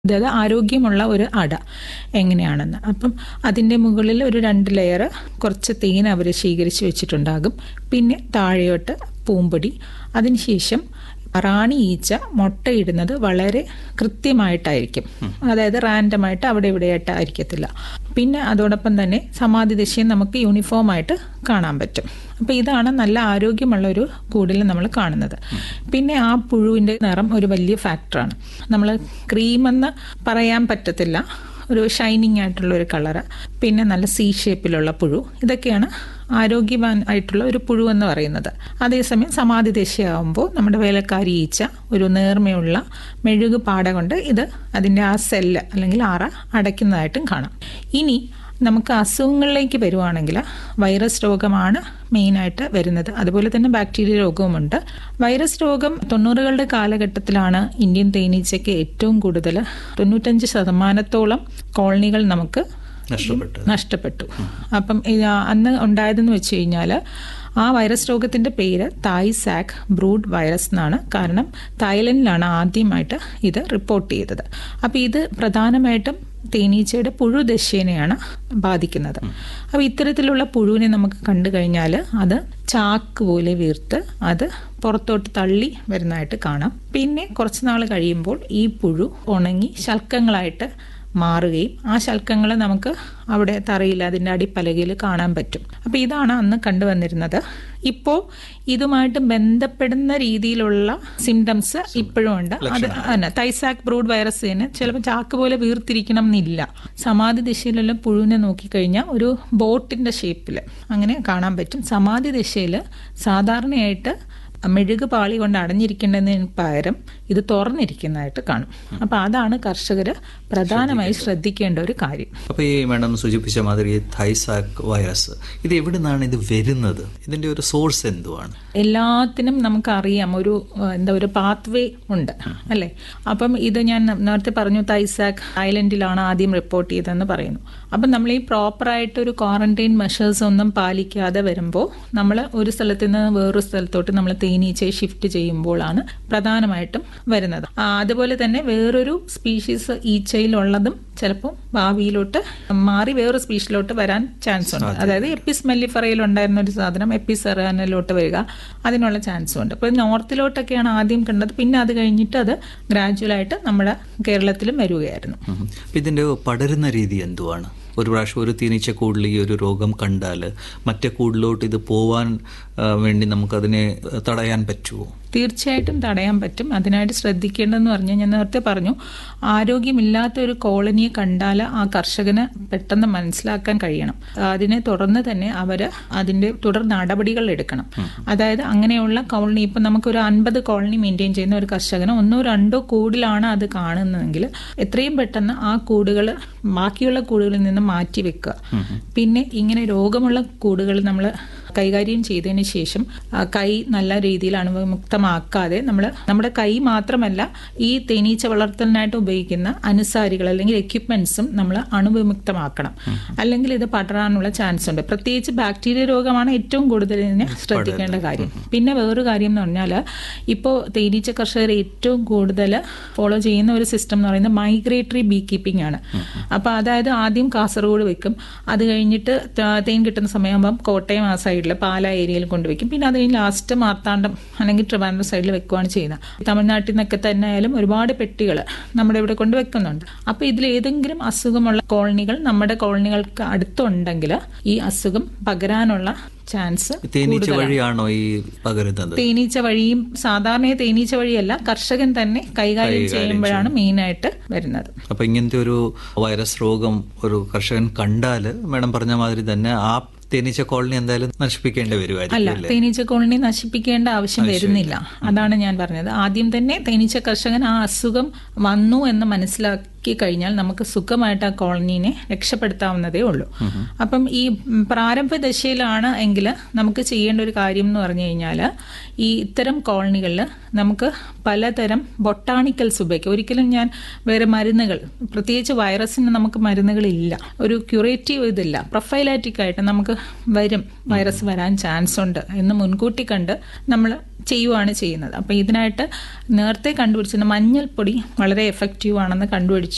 അതായത് ആരോഗ്യമുള്ള ഒരു അട എങ്ങനെയാണെന്ന് അപ്പം അതിൻ്റെ മുകളിൽ ഒരു രണ്ട് ലെയർ കുറച്ച് തേൻ അവർ ശേഖരിച്ച് വെച്ചിട്ടുണ്ടാകും പിന്നെ താഴെയോട്ട് പൂമ്പൊടി അതിനുശേഷം റാണി ഈച്ച മുട്ടയിടുന്നത് വളരെ കൃത്യമായിട്ടായിരിക്കും അതായത് റാൻഡമായിട്ട് അവിടെ ഇവിടെയായിട്ട് ആയിരിക്കത്തില്ല പിന്നെ അതോടൊപ്പം തന്നെ സമാധി ദശയും നമുക്ക് യൂണിഫോം ആയിട്ട് കാണാൻ പറ്റും അപ്പോൾ ഇതാണ് നല്ല ആരോഗ്യമുള്ള ഒരു കൂടിൽ നമ്മൾ കാണുന്നത് പിന്നെ ആ പുഴുവിൻ്റെ നിറം ഒരു വലിയ ഫാക്ടറാണ് നമ്മൾ ക്രീമെന്ന് പറയാൻ പറ്റത്തില്ല ഒരു ഷൈനിങ് ആയിട്ടുള്ള ഒരു കളറ് പിന്നെ നല്ല സി ഷേപ്പിലുള്ള പുഴു ഇതൊക്കെയാണ് ആരോഗ്യവാൻ ആയിട്ടുള്ള ഒരു പുഴു എന്ന് പറയുന്നത് അതേസമയം സമാധി ദശയാകുമ്പോൾ നമ്മുടെ വേലക്കാരി ഈച്ച ഒരു നേർമയുള്ള മെഴുകു പാട കൊണ്ട് ഇത് അതിൻ്റെ ആ സെല്ല് അല്ലെങ്കിൽ ആറ അടയ്ക്കുന്നതായിട്ടും കാണാം ഇനി നമുക്ക് അസുഖങ്ങളിലേക്ക് വരുവാണെങ്കിൽ വൈറസ് രോഗമാണ് മെയിനായിട്ട് വരുന്നത് അതുപോലെ തന്നെ ബാക്ടീരിയ രോഗവുമുണ്ട് വൈറസ് രോഗം തൊണ്ണൂറുകളുടെ കാലഘട്ടത്തിലാണ് ഇന്ത്യൻ തേനീച്ചയ്ക്ക് ഏറ്റവും കൂടുതൽ തൊണ്ണൂറ്റഞ്ച് ശതമാനത്തോളം കോളനികൾ നമുക്ക് നഷ്ടപ്പെട്ടു നഷ്ടപ്പെട്ടു അപ്പം ഇത് അന്ന് ഉണ്ടായതെന്ന് വെച്ച് കഴിഞ്ഞാൽ ആ വൈറസ് രോഗത്തിന്റെ പേര് തായ് സാക്ക് ബ്രൂഡ് വൈറസ് എന്നാണ് കാരണം തായ്ലൻഡിലാണ് ആദ്യമായിട്ട് ഇത് റിപ്പോർട്ട് ചെയ്തത് അപ്പം ഇത് പ്രധാനമായിട്ടും തേനീച്ചയുടെ പുഴുദശേനെയാണ് ബാധിക്കുന്നത് അപ്പോൾ ഇത്തരത്തിലുള്ള പുഴുവിനെ നമുക്ക് കണ്ടു കഴിഞ്ഞാൽ അത് ചാക്ക് പോലെ വീർത്ത് അത് പുറത്തോട്ട് തള്ളി വരുന്നതായിട്ട് കാണാം പിന്നെ കുറച്ച് നാൾ കഴിയുമ്പോൾ ഈ പുഴു ഉണങ്ങി ശൽക്കങ്ങളായിട്ട് മാറുകയും ആ ശൽക്കങ്ങൾ നമുക്ക് അവിടെ തറയിൽ അതിൻ്റെ അടിപ്പലകയിൽ കാണാൻ പറ്റും അപ്പോൾ ഇതാണ് അന്ന് കണ്ടുവന്നിരുന്നത് ഇപ്പോൾ ഇതുമായിട്ട് ബന്ധപ്പെടുന്ന രീതിയിലുള്ള സിംറ്റംസ് ഇപ്പോഴും ഉണ്ട് അത് തന്നെ തൈസാക്ക് ബ്രൂഡ് വൈറസ് തന്നെ ചിലപ്പോൾ ചാക്ക് പോലെ വീർത്തിരിക്കണം എന്നില്ല സമാധി ദിശയിലുള്ള പുഴുവിനെ നോക്കിക്കഴിഞ്ഞാൽ ഒരു ബോട്ടിന്റെ ഷേപ്പിൽ അങ്ങനെ കാണാൻ പറ്റും സമാധി ദിശയിൽ സാധാരണയായിട്ട് മെഴുക് പാളി കൊണ്ട് അടഞ്ഞിരിക്കേണ്ടതിന് പകരം ഇത് തുറന്നിരിക്കുന്നതായിട്ട് കാണും അപ്പൊ അതാണ് കർഷകർ പ്രധാനമായി ശ്രദ്ധിക്കേണ്ട ഒരു കാര്യം അപ്പൊ ഈ മാഡം സൂചിപ്പിച്ച മാതിരി തൈസാക്ക് വൈറസ് ഇത് എവിടെ നിന്നാണ് ഇത് വരുന്നത് ഇതിന്റെ ഒരു സോഴ്സ് എന്തുവാണ് എല്ലാത്തിനും നമുക്കറിയാം ഒരു ഏഹ്, എന്താ ഒരു പാത്വേ ഉണ്ട് അല്ലേ അപ്പം ഇത് ഞാൻ നേരത്തെ പറഞ്ഞു തൈസാക്ക് ഐലൻഡിലാണ് ആദ്യം റിപ്പോർട്ട് ചെയ്തതെന്ന് പറയുന്നു അപ്പം നമ്മൾ ഈ പ്രോപ്പറായിട്ട് ഒരു ക്വാറന്റൈൻ മെഷേഴ്സ് ഒന്നും പാലിക്കാതെ വരുമ്പോൾ നമ്മൾ ഒരു സ്ഥലത്ത് നിന്ന് വേറൊരു സ്ഥലത്തോട്ട് നമ്മൾ തേനീച്ചയെ ഷിഫ്റ്റ് ചെയ്യുമ്പോഴാണ് പ്രധാനമായിട്ടും വരുന്നത് ആ, അതുപോലെ തന്നെ വേറൊരു സ്പീഷീസ് ഈച്ചയിലുള്ളതും ചിലപ്പോൾ ഭാവിയിലോട്ട് മാറി വേറൊരു സ്പീഷീസിലോട്ട് വരാൻ ചാൻസ് ഉണ്ട് അതായത് എപ്പിസ് മെല്ലിഫറയിൽ ഉണ്ടായിരുന്ന ഒരു സാധനം എപ്പിസെറാനിലോട്ട് വരിക അതിനുള്ള ചാൻസും ഉണ്ട് അപ്പോൾ നോർത്തിലോട്ടൊക്കെയാണ് ആദ്യം കണ്ടത് പിന്നെ അത് കഴിഞ്ഞിട്ട് അത് ഗ്രാജുവലായിട്ട് നമ്മുടെ കേരളത്തിലും വരികയായിരുന്നു ഉം. അപ്പൊ ഇതിന്റെ പടരുന്ന രീതി എന്തുവാണ് ഒരു പ്രാവശ്യം ഒരു തേനീച്ച കൂടിൽ ഈ ഒരു രോഗം കണ്ടാൽ മറ്റേ കൂടിലോട്ട് ഇത് പോവാൻ ആ, വേണ്ടി നമുക്കതിനെ തടയാൻ പറ്റുമോ തീർച്ചയായിട്ടും തടയാൻ പറ്റും അതിനായിട്ട് ശ്രദ്ധിക്കേണ്ടതെന്ന് പറഞ്ഞാൽ ഞാൻ നേരത്തെ പറഞ്ഞു ആരോഗ്യമില്ലാത്ത ഒരു കോളനിയെ കണ്ടാൽ ആ കർഷകന് പെട്ടെന്ന് മനസ്സിലാക്കാൻ കഴിയണം അതിനെ തുടർന്ന് തന്നെ അവർ അതിൻ്റെ തുടർ നടപടികൾ എടുക്കണം അതായത് അങ്ങനെയുള്ള കോളനി ഇപ്പം നമുക്കൊരു അൻപത് കോളനി മെയിൻറ്റെയിൻ ചെയ്യുന്ന ഒരു കർഷകന് ഒന്നോ രണ്ടോ കൂടിലാണ് അത് കാണുന്നതെങ്കിൽ എത്രയും പെട്ടെന്ന് ആ കൂടുകൾ ബാക്കിയുള്ള കൂടുകളിൽ നിന്ന് മാറ്റി വെക്കുക പിന്നെ ഇങ്ങനെ രോഗമുള്ള കൂടുകൾ നമ്മൾ കൈകാര്യം ചെയ്തതിന് ശേഷം ആ കൈ നല്ല രീതിയിൽ അണുവിമുക്തമാക്കാതെ നമ്മൾ നമ്മുടെ കൈ മാത്രമല്ല ഈ തേനീച്ച വളർത്തലിനായിട്ട് ഉപയോഗിക്കുന്ന അനുസാരികൾ അല്ലെങ്കിൽ എക്യുപ്മെന്റ്സും നമ്മൾ അണുവിമുക്തമാക്കണം അല്ലെങ്കിൽ ഇത് പടരാനുള്ള ചാൻസ് ഉണ്ട് പ്രത്യേകിച്ച് ബാക്ടീരിയ രോഗമാണ് ഏറ്റവും കൂടുതൽ ഇതിനെ ശ്രദ്ധിക്കേണ്ട കാര്യം പിന്നെ വേറൊരു കാര്യം എന്ന് പറഞ്ഞാൽ ഇപ്പോൾ തേനീച്ച കർഷകർ ഏറ്റവും കൂടുതൽ ഫോളോ ചെയ്യുന്ന ഒരു സിസ്റ്റം എന്ന് പറയുന്നത് മൈഗ്രേറ്ററി ബീ കീപ്പിംഗ് ആണ് അപ്പോൾ അതായത് ആദ്യം കാസർഗോഡ് വെക്കും അത് കഴിഞ്ഞിട്ട് ത- തേൻ കിട്ടുന്ന സമയമാകുമ്പം കോട്ടയം ആ സൈഡിൽ പാല ഏരിയയിൽ കൊണ്ടുവയ്ക്കും പിന്നെ അത് കഴിഞ്ഞ് ലാസ്റ്റ് മാർത്താണ്ഡം അല്ലെങ്കിൽ ട്രിവാൻഡ്രം സൈഡിൽ വെക്കുകയാണ് ചെയ്യുന്നത് തമിഴ്നാട്ടിൽ നിന്നൊക്കെ തന്നെ ആയാലും ഒരുപാട് പെട്ടികൾ നമ്മുടെ ഇവിടെ കൊണ്ട് വെക്കുന്നുണ്ട് അപ്പോൾ ഇതിൽ ഏതെങ്കിലും അസുഖമുള്ള കോളനികൾ നമ്മുടെ കോളനികൾക്ക് അടുത്തുണ്ടെങ്കിൽ ഈ അസുഖം പകരാനുള്ള ചാൻസ് തേനീച്ച വഴിയാണോ ഈ പകരുന്നത് തേനീച്ച വഴിയും സാധാരണ തേനീച്ച വഴിയല്ല കർഷകൻ തന്നെ കൈകാര്യം ചെയ്യുമ്പോഴാണ് മെയിനായിട്ട് വരുന്നത് അപ്പൊ ഇങ്ങനത്തെ ഒരു വൈറസ് രോഗം ഒരു കർഷകൻ കണ്ടാല് മാഡം പറഞ്ഞ മാതിരി തന്നെ ആ തേനീച്ച കോളനി എന്തായാലും നശിപ്പിക്കേണ്ടി വരുമായിരിക്കും അല്ല അല്ലേ തേനീച്ച കോളനി നശിപ്പിക്കേണ്ട ആവശ്യം വരുന്നില്ല അതാണ് ഞാൻ പറഞ്ഞത് ആദ്യം തന്നെ തേനീച്ച കർഷകൻ ആ അസുഖം വന്നു എന്ന് മനസ്സിലാക്കി കഴിഞ്ഞാൽ നമുക്ക് സുഖമായിട്ട് ആ കോളനീനെ രക്ഷപ്പെടുത്താവുന്നതേ ഉള്ളൂ അപ്പം ഈ ഉം, പ്രാരംഭ ദശയിലാണ് എങ്കിൽ നമുക്ക് ചെയ്യേണ്ട ഒരു കാര്യം എന്ന് പറഞ്ഞു കഴിഞ്ഞാൽ ഈ ഇത്തരം കോളനികളിൽ നമുക്ക് പലതരം ബൊട്ടാണിക്കൽസ് ഉപയോഗിക്കാം ഒരിക്കലും ഞാൻ വേറെ മരുന്നുകൾ പ്രത്യേകിച്ച് വൈറസിന് നമുക്ക് മരുന്നുകളില്ല ഒരു ക്യൂറേറ്റീവ് ഇതില്ല പ്രൊഫൈലാറ്റിക് ആയിട്ട് നമുക്ക് വരും വൈറസ് വരാൻ ചാൻസ് ഉണ്ട് എന്ന് മുൻകൂട്ടി കണ്ട് നമ്മൾ ചെയ്യുവാണ് ചെയ്യുന്നത് അപ്പം ഇതിനായിട്ട് നേരത്തെ കണ്ടുപിടിച്ചിരുന്ന മഞ്ഞൾപ്പൊടി വളരെ എഫക്റ്റീവ് ആണെന്ന് കണ്ടുപിടിച്ചു